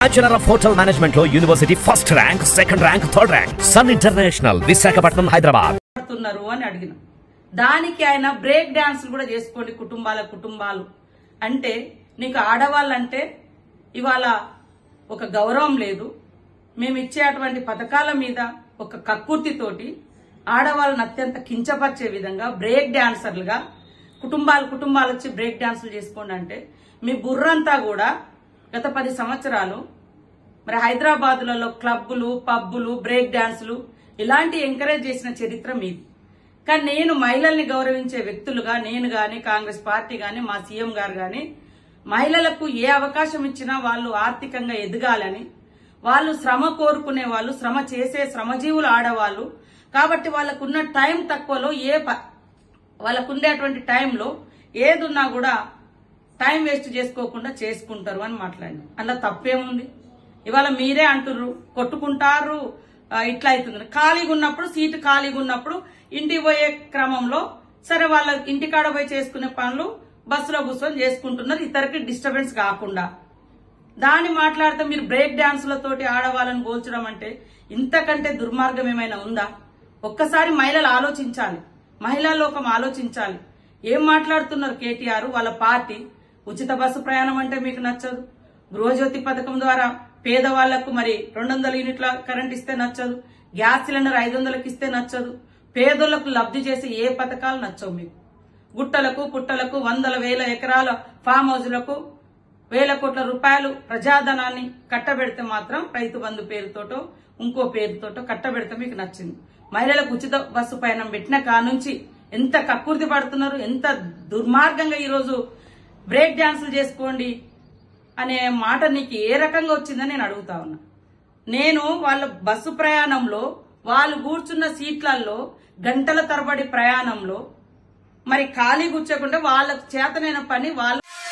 bachelor of hotel management లో university first rank second rank third rank Sun International Visakhapatnam Hyderabad మాట్లాడుతున్నారు అని అడిగిన దానికి ఆయన బ్రేక్ డాన్సులు కూడా చేసుకోండి కుటుంబాల కుటుంబాలు అంటే నీకు ఆడవాళ్ళంటే ఇవాళ ఒక గౌరవం లేదు మేము ఇచ్చేటువంటి పథకాల మీద ఒక కక్కుర్తితోటి ఆడవాళ్ళని అత్యంత కించపరిచే విధంగా బ్రేక్ డాన్సర్లుగా కుటుంబాలు కుటుంబాలు వచ్చి బ్రేక్ డాన్సులు చేసుకోండి అంటే మీ బుర్రంతా కూడా గత పది సంవత్సరాలు మరి హైదరాబాదులలో క్లబ్బులు పబ్బులు బ్రేక్ డాన్సులు ఇలాంటి ఎంకరేజ్ చేసిన చరిత్ర మీది కానీ నేను మహిళల్ని గౌరవించే వ్యక్తులుగా నేను గాని కాంగ్రెస్ పార్టీ గాని మా సీఎం గారు గాని మహిళలకు ఏ అవకాశం ఇచ్చినా వాళ్ళు ఆర్థికంగా ఎదగాలని వాళ్ళు శ్రమ కోరుకునే వాళ్ళు శ్రమ చేసే శ్రమజీవులు ఆడవాళ్ళు కాబట్టి వాళ్ళకున్న టైం తక్కువలో ఏ ప- వాళ్ళకు ఉండేటువంటి టైంలో ఏదున్నా కూడా టైం వేస్ట్ చేసుకోకుండా చేసుకుంటారు అని మాట్లాడినాం అందులో తప్పేముంది ఇవాళ మీరే అంటుర్రు కొట్టుకుంటారు ఆ, ఇట్లా అవుతుంది ఖాళీగా ఉన్నప్పుడు సీటు ఖాళీగా ఉన్నప్పుడు ఇంటికి పోయే క్రమంలో సరే వాళ్ళ ఇంటికాడ పోయి చేసుకునే పనులు బస్సులో కూర్చొని చేసుకుంటున్నారు ఇతరికి డిస్టర్బెన్స్ కాకుండా దాన్ని మాట్లాడితే మీరు బ్రేక్ డాన్సులతోటి ఆడవాళ్ళని పోల్చడం అంటే ఇంతకంటే దుర్మార్గం ఏమైనా ఉందా ఒక్కసారి మహిళలు ఆలోచించాలి మహిళా లోకం ఆలోచించాలి ఏం మాట్లాడుతున్నారు కేటీఆర్ వాళ్ళ పార్టీ ఉచిత బస్సు ప్రయాణం అంటే మీకు నచ్చదు గృహజ్యోతి పథకం ద్వారా పేదవాళ్లకు మరి రెండు వందల యూనిట్ల కరెంట్ ఇస్తే నచ్చదు గ్యాస్ సిలిండర్ ఐదు వందలకు ఇస్తే నచ్చదు పేదోళ్లకు లబ్ధి చేసే ఏ పథకాలు నచ్చవు మీకు గుట్టలకు పుట్టలకు వందల వేల ఎకరాల ఫామ్ హౌజులకు వేల కోట్ల రూపాయలు ప్రజాధనాన్ని కట్టబెడితే మాత్రం రైతు బంధు పేరుతోటో ఇంకో పేరుతోటో కట్టబెడితే మీకు నచ్చింది మహిళలకు ఉచిత బస్సు పయనం పెట్టిన కానుంచి ఎంత కక్కుర్తి పడుతున్నారు ఎంత దుర్మార్గంగా ఈరోజు బ్రేక్ డాన్సులు చేసుకోండి అనే మాట నీకు ఏ రకంగా వచ్చిందని నేను అడుగుతా ఉన్నా నేను వాళ్ళ బస్సు ప్రయాణంలో వాళ్ళు కూర్చున్న సీట్లలో గంటల తరబడి ప్రయాణంలో మరి ఖాళీ కూర్చోకుండా వాళ్ళకు చేతనైన పని వాళ్ళు